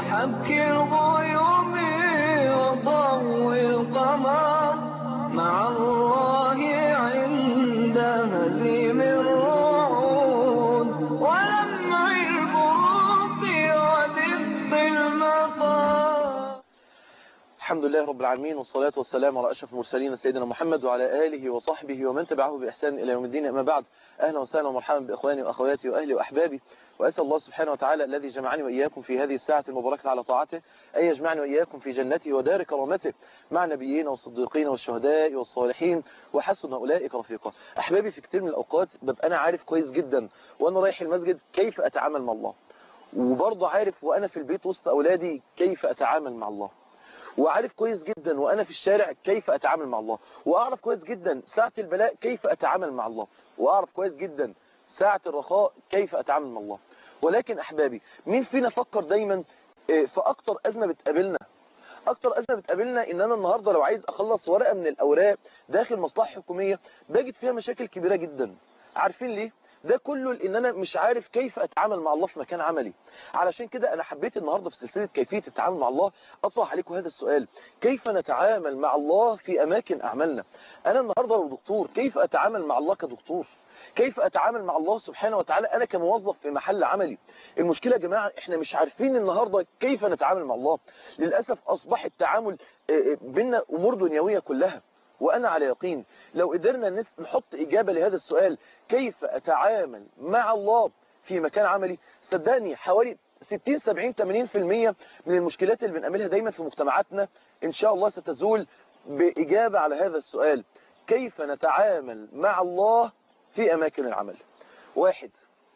حبك الغيوم وضوء القمر مع الله عند هزيم الرعود ولمع البروق ودفء المطر الحمد لله رب العالمين والصلاة والسلام على أشرف المرسلين سيدنا محمد وعلى آله وصحبه ومن تبعه بإحسان إلى يوم الدين أما بعد أهلا وسهلا ومرحبا بإخواني وأخواتي وأهلي وأحبابي وأسأل الله سبحانه وتعالى الذي جمعني وإياكم في هذه الساعة المباركة على طاعته أن يجمعني وإياكم في جنته ودار كرامته مع النبيين والصديقين والشهداء والصالحين وحسن أولئك رفيقا أحبابي في كتير من الأوقات ببقى أنا عارف كويس جدا وأنا رايح المسجد كيف أتعامل مع الله وبرضه عارف وأنا في البيت وسط أولادي كيف أتعامل مع الله وعارف كويس جدا وأنا في الشارع كيف أتعامل مع الله وأعرف كويس جدا ساعة البلاء كيف أتعامل مع الله وأعرف كويس جدا ساعة الرخاء كيف أتعامل مع الله ولكن أحبابي مين فينا فكر دايما في أكتر أزمة بتقابلنا أكتر أزمة بتقابلنا إن أنا النهاردة لو عايز أخلص ورقة من الأوراق داخل مصلحة حكومية بجد فيها مشاكل كبيرة جدا عارفين ليه؟ ده كله لان انا مش عارف كيف اتعامل مع الله في مكان عملي علشان كده انا حبيت النهارده في سلسله كيفيه التعامل مع الله اطرح عليكم هذا السؤال كيف نتعامل مع الله في اماكن اعمالنا انا النهارده لو دكتور كيف اتعامل مع الله كدكتور كيف اتعامل مع الله سبحانه وتعالى انا كموظف في محل عملي المشكله يا جماعه احنا مش عارفين النهارده كيف نتعامل مع الله للاسف اصبح التعامل بيننا امور دنيويه كلها وأنا على يقين لو قدرنا نحط إجابة لهذا السؤال كيف أتعامل مع الله في مكان عملي صدقني حوالي 60 70 80% من المشكلات اللي بنقابلها دايما في مجتمعاتنا إن شاء الله ستزول بإجابة على هذا السؤال كيف نتعامل مع الله في أماكن العمل واحد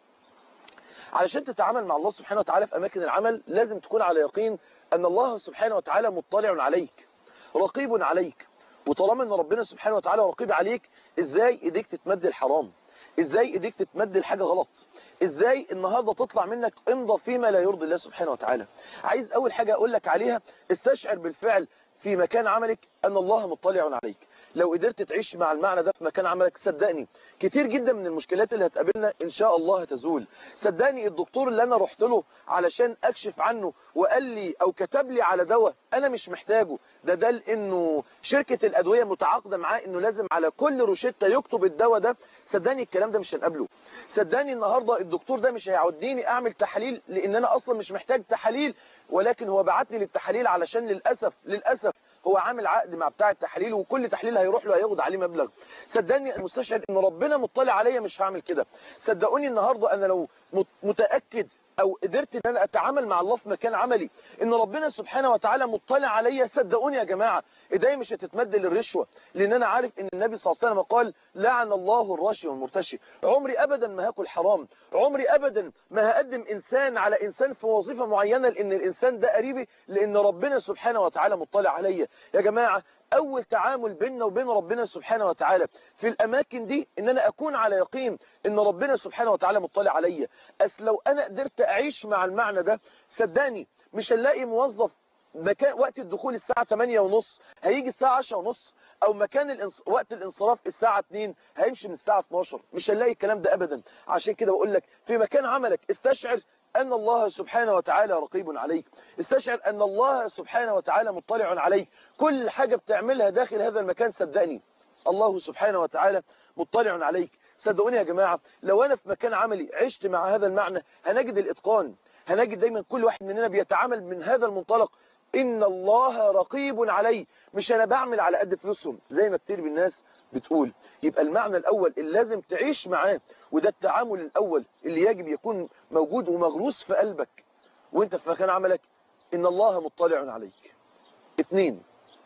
علشان تتعامل مع الله سبحانه وتعالى في أماكن العمل لازم تكون على يقين أن الله سبحانه وتعالى مطلع عليك رقيب عليك وطالما ان ربنا سبحانه وتعالى رقيب عليك ازاي ايديك تتمد الحرام ازاي ايديك تتمد الحاجه غلط ازاي النهارده تطلع منك امضى فيما لا يرضي الله سبحانه وتعالى عايز اول حاجه اقول لك عليها استشعر بالفعل في مكان عملك ان الله مطلع عليك لو قدرت تعيش مع المعنى ده في مكان عملك صدقني كتير جدا من المشكلات اللي هتقابلنا ان شاء الله هتزول صدقني الدكتور اللي انا رحت له علشان اكشف عنه وقال لي او كتب لي على دواء انا مش محتاجه ده دل انه شركة الادوية متعاقدة معاه انه لازم على كل روشتة يكتب الدواء ده صدقني الكلام ده مش هنقابله صدقني النهاردة الدكتور ده مش هيعوديني اعمل تحاليل لان انا اصلا مش محتاج تحاليل ولكن هو بعتني للتحاليل علشان للأسف للأسف هو عامل عقد مع بتاع التحاليل وكل تحليل هيروح له هياخد عليه مبلغ صدقني المستشعر ان ربنا مطلع عليا مش هعمل كده صدقوني النهارده انا لو متاكد او قدرت ان انا اتعامل مع الله في مكان عملي ان ربنا سبحانه وتعالى مطلع عليا صدقوني يا جماعه ايديا مش هتتمد للرشوه لان انا عارف ان النبي صلى الله عليه وسلم قال لعن الله الراشي والمرتشي عمري ابدا ما هاكل حرام عمري ابدا ما هقدم انسان على انسان في وظيفه معينه لان الانسان ده قريبي لان ربنا سبحانه وتعالى مطلع عليا يا جماعه اول تعامل بيننا وبين ربنا سبحانه وتعالى في الاماكن دي ان انا اكون على يقين ان ربنا سبحانه وتعالى مطلع عليا اصل لو انا قدرت اعيش مع المعنى ده صدقني مش هنلاقي موظف مكان وقت الدخول الساعة 8 ونص هيجي الساعة 10 ونص او مكان الانص... وقت الانصراف الساعة 2 هيمشي من الساعة 12 مش هنلاقي الكلام ده ابدا عشان كده بقول لك في مكان عملك استشعر أن الله سبحانه وتعالى رقيب عليك استشعر أن الله سبحانه وتعالى مطلع عليك كل حاجة بتعملها داخل هذا المكان صدقني الله سبحانه وتعالى مطلع عليك صدقوني يا جماعة لو أنا في مكان عملي عشت مع هذا المعنى هنجد الإتقان هنجد دايما كل واحد مننا بيتعامل من هذا المنطلق إن الله رقيب علي مش أنا بعمل على قد فلوسهم زي ما كتير من الناس بتقول يبقى المعنى الأول اللي لازم تعيش معاه وده التعامل الأول اللي يجب يكون موجود ومغروس في قلبك وانت في مكان عملك إن الله مطلع عليك اثنين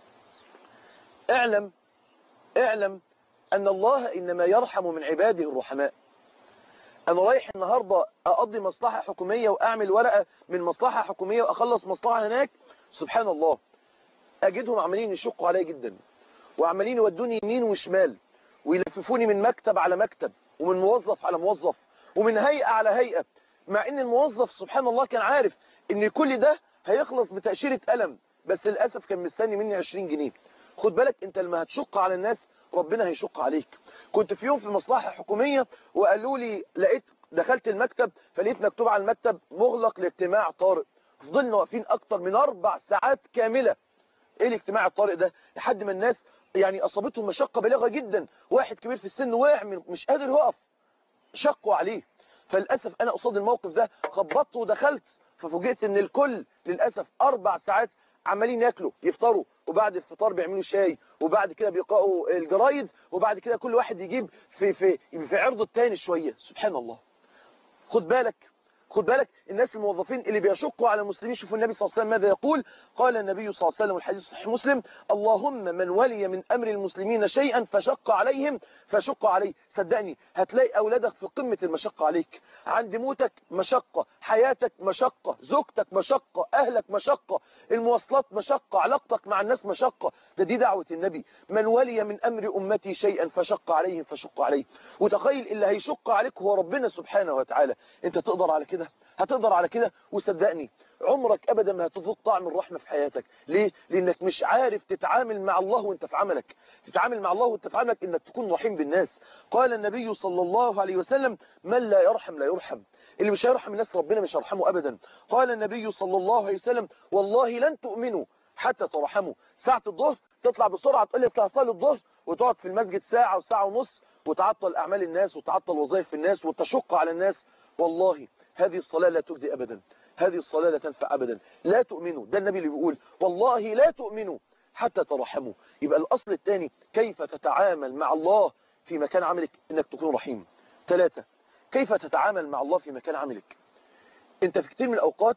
اعلم اعلم أن الله إنما يرحم من عباده الرحماء أنا رايح النهاردة أقضي مصلحة حكومية وأعمل ورقة من مصلحة حكومية وأخلص مصلحة هناك سبحان الله أجدهم عمالين يشقوا عليا جدا وعمالين يودوني يمين وشمال ويلففوني من مكتب على مكتب ومن موظف على موظف ومن هيئة على هيئة مع ان الموظف سبحان الله كان عارف ان كل ده هيخلص بتأشيرة قلم بس للأسف كان مستني مني 20 جنيه خد بالك انت لما هتشق على الناس ربنا هيشق عليك كنت في يوم في مصلحة حكومية وقالوا لي لقيت دخلت المكتب فلقيت مكتوب على المكتب مغلق لاجتماع طارئ فضلنا واقفين اكتر من اربع ساعات كاملة ايه الاجتماع الطارئ ده لحد ما الناس يعني اصابتهم مشقة بالغة جدا واحد كبير في السن واقع مش قادر يقف شقوا عليه فللأسف انا قصاد الموقف ده خبطت ودخلت ففوجئت ان الكل للأسف اربع ساعات عمالين ياكلوا يفطروا وبعد الفطار بيعملوا شاي وبعد كده بيقرأوا الجرايد وبعد كده كل واحد يجيب في في في عرضه التاني شوية سبحان الله خد بالك خد بالك الناس الموظفين اللي بيشقوا على المسلمين شوفوا النبي صلى الله عليه وسلم ماذا يقول قال النبي صلى الله عليه وسلم والحديث صحيح مسلم اللهم من ولي من أمر المسلمين شيئا فشق عليهم فشق عليه صدقني هتلاقي أولادك في قمة المشقة عليك عند موتك مشقة حياتك مشقة زوجتك مشقة أهلك مشقة المواصلات مشقة علاقتك مع الناس مشقة ده دي دعوة النبي من ولي من أمر أمتي شيئا فشق عليهم فشق عليه وتخيل اللي هيشق عليك هو ربنا سبحانه وتعالى انت تقدر على كده هتقدر على كده وصدقني عمرك ابدا ما هتذوق طعم الرحمه في حياتك ليه لانك مش عارف تتعامل مع الله وانت في عملك تتعامل مع الله وانت في عملك انك تكون رحيم بالناس قال النبي صلى الله عليه وسلم من لا يرحم لا يرحم اللي مش هيرحم الناس ربنا مش هيرحمه ابدا قال النبي صلى الله عليه وسلم والله لن تؤمنوا حتى ترحموا ساعه الظهر تطلع بسرعه تقول لي هصلي الظهر وتقعد في المسجد ساعه وساعه ونص وتعطل اعمال الناس وتعطل وظائف الناس وتشق على الناس والله هذه الصلاة لا تجدي أبدا هذه الصلاة لا تنفع أبدا لا تؤمنوا ده النبي اللي بيقول والله لا تؤمنوا حتى ترحموا يبقى الأصل الثاني كيف تتعامل مع الله في مكان عملك إنك تكون رحيم ثلاثة كيف تتعامل مع الله في مكان عملك انت في كتير من الأوقات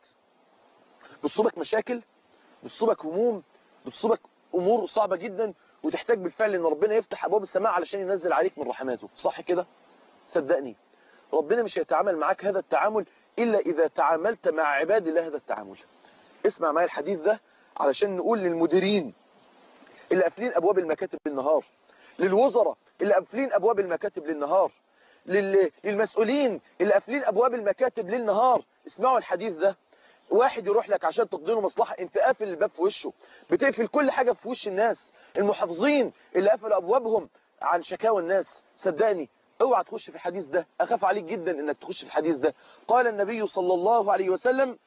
بتصيبك مشاكل بتصيبك هموم بتصيبك أمور صعبة جدا وتحتاج بالفعل ان ربنا يفتح أبواب السماء علشان ينزل عليك من رحماته صح كده صدقني ربنا مش هيتعامل معاك هذا التعامل إلا إذا تعاملت مع عباد الله هذا التعامل اسمع معايا الحديث ده علشان نقول للمديرين اللي قافلين أبواب المكاتب بالنهار للوزراء اللي قافلين أبواب المكاتب للنهار لل... للمسؤولين اللي قافلين أبواب المكاتب للنهار اسمعوا الحديث ده واحد يروح لك عشان تقضي له مصلحة انت قافل الباب في وشه بتقفل كل حاجة في وش الناس المحافظين اللي قفلوا أبوابهم عن شكاوى الناس صدقني اوعى تخش في الحديث ده اخاف عليك جدا انك تخش في الحديث ده قال النبي صلى الله عليه وسلم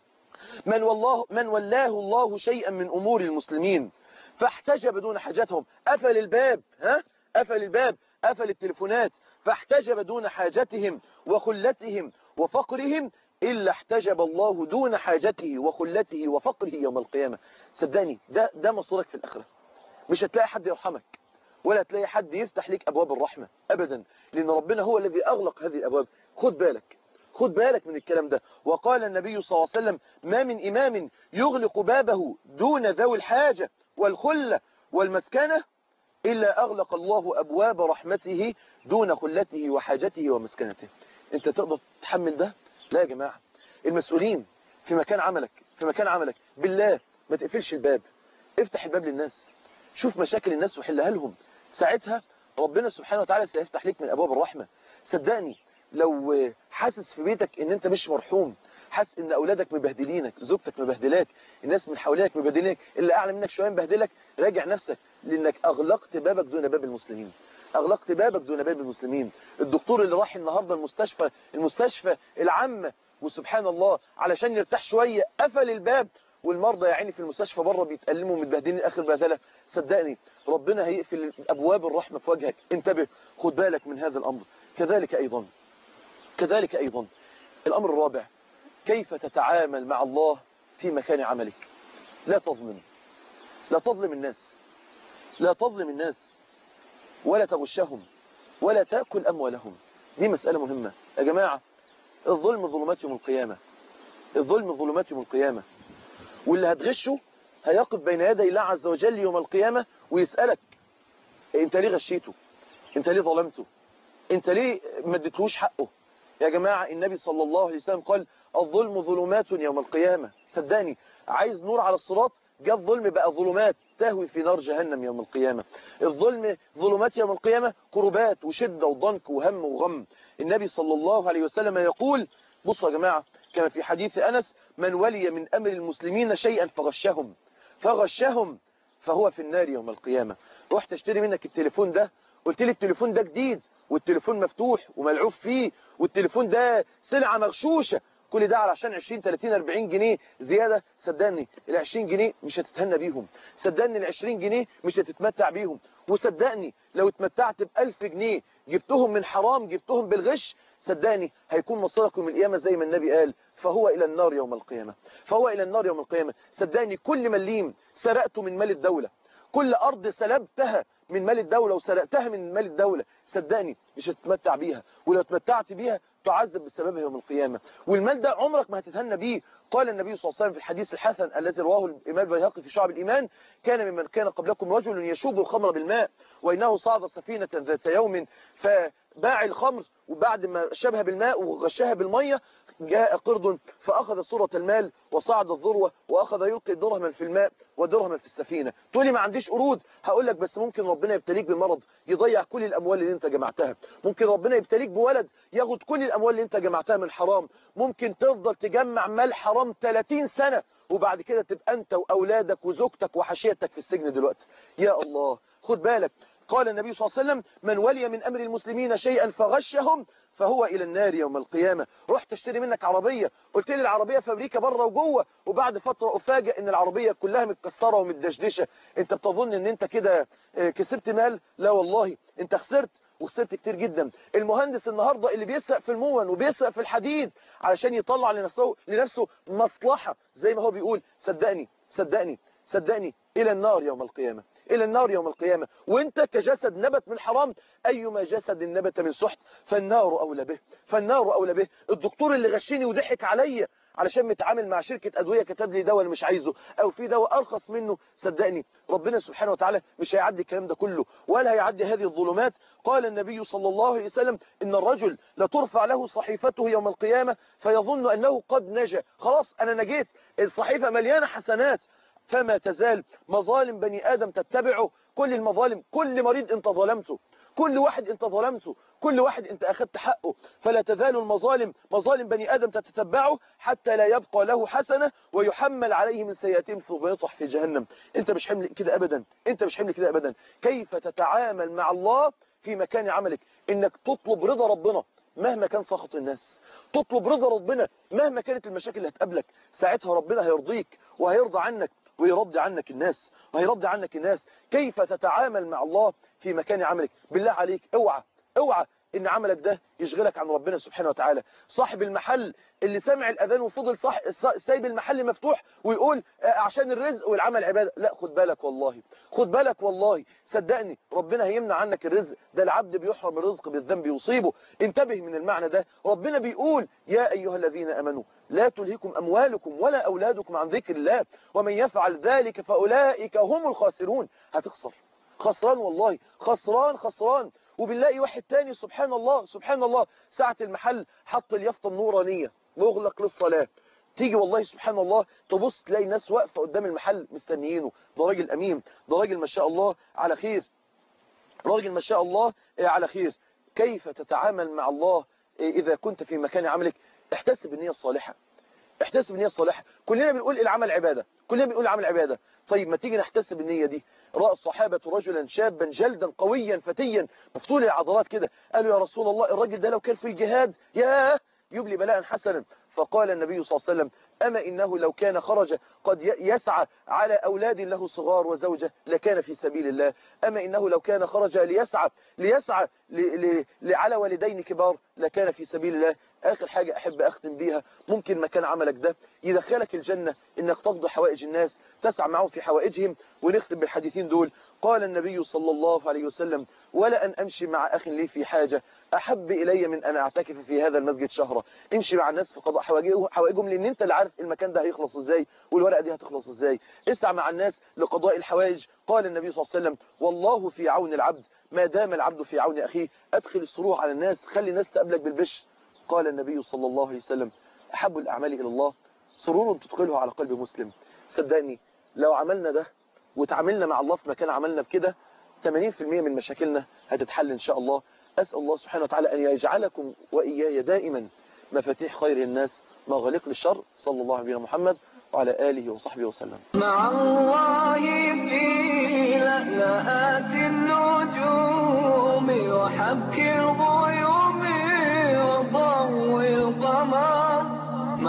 من والله من ولاه الله شيئا من امور المسلمين فاحتجب دون حاجتهم قفل الباب ها قفل الباب قفل التليفونات فاحتجب دون حاجتهم وخلتهم وفقرهم إلا احتجب الله دون حاجته وخلته وفقره يوم القيامة صدقني ده ده مصيرك في الآخرة مش هتلاقي حد يرحمك ولا تلاقي حد يفتح لك أبواب الرحمة أبدا لأن ربنا هو الذي أغلق هذه الأبواب خد بالك خد بالك من الكلام ده وقال النبي صلى الله عليه وسلم ما من إمام يغلق بابه دون ذوي الحاجة والخلة والمسكنة إلا أغلق الله أبواب رحمته دون خلته وحاجته ومسكنته أنت تقدر تتحمل ده لا يا جماعة المسؤولين في مكان عملك في مكان عملك بالله ما تقفلش الباب افتح الباب للناس شوف مشاكل الناس وحلها لهم ساعتها ربنا سبحانه وتعالى سيفتح لك من أبواب الرحمة صدقني لو حاسس في بيتك ان انت مش مرحوم حاسس ان اولادك مبهدلينك زوجتك مبهدلاك الناس من حواليك مبهدلينك اللي اعلى منك شويه مبهدلك راجع نفسك لانك اغلقت بابك دون باب المسلمين اغلقت بابك دون باب المسلمين الدكتور اللي راح النهارده المستشفى المستشفى العامه وسبحان الله علشان يرتاح شويه قفل الباب والمرضى يا عيني في المستشفى بره بيتألموا ومتبهدلين اخر بهدله صدقني ربنا هيقفل ابواب الرحمه في وجهك انتبه خد بالك من هذا الامر كذلك ايضا كذلك ايضا الامر الرابع كيف تتعامل مع الله في مكان عملك لا تظلم لا تظلم الناس لا تظلم الناس ولا تغشهم ولا تأكل أموالهم دي مسألة مهمة يا جماعة الظلم ظلمات يوم القيامة الظلم ظلمات يوم القيامة واللي هتغشه هيقف بين يدي الله عز وجل يوم القيامة ويسألك انت ليه غشيته انت ليه ظلمته انت ليه ما اديتهوش حقه يا جماعة النبي صلى الله عليه وسلم قال الظلم ظلمات يوم القيامة صدقني عايز نور على الصراط جاء الظلم بقى ظلمات تهوي في نار جهنم يوم القيامة الظلم ظلمات يوم القيامة كربات وشدة وضنك وهم وغم النبي صلى الله عليه وسلم يقول بصوا يا جماعة كما في حديث أنس من ولي من أمر المسلمين شيئا فغشهم فغشهم فهو في النار يوم القيامة رحت اشتري منك التليفون ده قلت لي التليفون ده جديد والتليفون مفتوح وملعوب فيه والتليفون ده سلعة مغشوشة كل ده علشان 20 30 40 جنيه زيادة صدقني ال 20 جنيه مش هتتهنى بيهم صدقني ال 20 جنيه مش هتتمتع بيهم وصدقني لو اتمتعت ب 1000 جنيه جبتهم من حرام جبتهم بالغش صدقني هيكون مصيرك يوم القيامة زي ما النبي قال فهو إلى النار يوم القيامة فهو إلى النار يوم القيامة صدقني كل مليم سرقته من مال الدولة كل أرض سلبتها من مال الدولة وسرقتها من مال الدولة صدقني مش هتتمتع بيها ولو اتمتعت بيها تعذب بسببها يوم القيامة والمال ده عمرك ما هتتهنى بيه قال النبي صلى الله عليه وسلم في الحديث الحسن الذي رواه الإمام البيهقي في شعب الإيمان كان ممن كان قبلكم رجل يشوب الخمر بالماء وإنه صعد سفينة ذات يوم فباع الخمر وبعد ما شبها بالماء وغشها بالمية جاء قرد فأخذ صورة المال وصعد الذروة وأخذ يلقي درهما في الماء ودرهما في السفينة تقول لي ما عنديش قرود هقول لك بس ممكن ربنا يبتليك بمرض يضيع كل الأموال اللي انت جمعتها ممكن ربنا يبتليك بولد ياخد كل الأموال اللي انت جمعتها من حرام ممكن تفضل تجمع مال حرام 30 سنة وبعد كده تبقى انت وأولادك وزوجتك وحشيتك في السجن دلوقتي يا الله خد بالك قال النبي صلى الله عليه وسلم من ولي من أمر المسلمين شيئا فغشهم فهو إلى النار يوم القيامة رحت اشتري منك عربية قلت لي العربية في أمريكا بره وجوه وبعد فترة أفاجئ إن العربية كلها متكسرة ومتدشدشة أنت بتظن إن أنت كده كسبت مال لا والله أنت خسرت وخسرت كتير جدا المهندس النهاردة اللي بيسرق في المون وبيسرق في الحديد علشان يطلع لنفسه, لنفسه مصلحة زي ما هو بيقول صدقني صدقني صدقني إلى النار يوم القيامة إلى النار يوم القيامة وانت كجسد نبت من حرام أيما جسد نبت من سحت فالنار أولى به فالنار أولى به الدكتور اللي غشني وضحك عليا علشان متعامل مع شركة أدوية كتب لي دواء اللي مش عايزه أو في دواء أرخص منه صدقني ربنا سبحانه وتعالى مش هيعدي الكلام ده كله ولا هيعدي هذه الظلمات قال النبي صلى الله عليه وسلم إن الرجل لترفع له صحيفته يوم القيامة فيظن أنه قد نجا خلاص أنا نجيت الصحيفة مليانة حسنات فما تزال مظالم بني آدم تتبعه كل المظالم كل مريض انت ظلمته كل واحد انت ظلمته كل واحد انت اخذت حقه فلا تزال المظالم مظالم بني آدم تتتبعه حتى لا يبقى له حسنة ويحمل عليه من سيئاتهم ثم يطح في جهنم انت مش حمل كده ابدا انت مش حمل كده ابدا كيف تتعامل مع الله في مكان عملك انك تطلب رضا ربنا مهما كان سخط الناس تطلب رضا ربنا مهما كانت المشاكل اللي هتقابلك ساعتها ربنا هيرضيك وهيرضى عنك ويرضي عنك الناس وهيرضي عنك الناس كيف تتعامل مع الله في مكان عملك بالله عليك اوعى اوعى ان عملك ده يشغلك عن ربنا سبحانه وتعالى صاحب المحل اللي سمع الاذان وفضل صح سايب المحل مفتوح ويقول عشان الرزق والعمل عباده لا خد بالك والله خد بالك والله صدقني ربنا هيمنع عنك الرزق ده العبد بيحرم الرزق بالذنب يصيبه انتبه من المعنى ده ربنا بيقول يا ايها الذين امنوا لا تلهكم أموالكم ولا أولادكم عن ذكر الله ومن يفعل ذلك فأولئك هم الخاسرون هتخسر خسران والله خسران خسران وبنلاقي واحد تاني سبحان الله سبحان الله ساعة المحل حط اليافطة النورانية مغلق للصلاة تيجي والله سبحان الله تبص تلاقي ناس واقفة قدام المحل مستنيينه ده راجل أمين ده راجل ما شاء الله على خير راجل ما شاء الله على خير كيف تتعامل مع الله إذا كنت في مكان عملك احتسب النية الصالحة احتسب النية الصالحة كلنا بنقول العمل عبادة كلنا بنقول العمل عبادة طيب ما تيجي نحتسب النية دي رأى الصحابة رجلا شابا جلدا قويا فتيا مفتول العضلات كده قالوا يا رسول الله الراجل ده لو كان في الجهاد ياه يبلي بلاء حسنا فقال النبي صلى الله عليه وسلم أما إنه لو كان خرج قد يسعى على أولاد له صغار وزوجة لكان في سبيل الله أما إنه لو كان خرج ليسعى ليسعى على والدين كبار لكان في سبيل الله آخر حاجة أحب أختم بيها ممكن مكان عملك ده يدخلك الجنة إنك تقضي حوائج الناس تسعى معهم في حوائجهم ونختم بالحديثين دول قال النبي صلى الله عليه وسلم ولا أن أمشي مع أخ لي في حاجة أحب إلي من أن أعتكف في هذا المسجد شهرا امشي مع الناس في قضاء حوائجهم لأن أنت اللي عارف المكان ده هيخلص إزاي والورقة دي هتخلص إزاي اسعى مع الناس لقضاء الحوائج قال النبي صلى الله عليه وسلم والله في عون العبد ما دام العبد في عون أخيه أدخل السرور على الناس خلي الناس تقابلك بالبشر قال النبي صلى الله عليه وسلم أحب الأعمال إلى الله سرور تدخله على قلب مسلم صدقني لو عملنا ده وتعاملنا مع الله في مكان عملنا بكده 80% من مشاكلنا هتتحل إن شاء الله أسأل الله سبحانه وتعالى أن يجعلكم وإياي دائما مفاتيح خير الناس مغاليق للشر صلى الله عليه محمد وعلى آله وصحبه وسلم مع الله في لألآت النجوم وحبك الغيوم وضوء القمر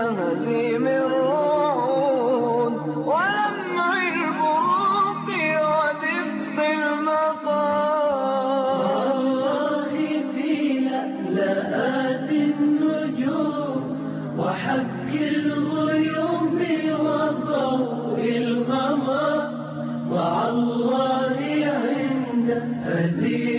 هزيم الرعود ولمع البروق ودفء المطار والله في لألآت النجوم وحك الغيوم وضوء القمر مع الله عند هزيم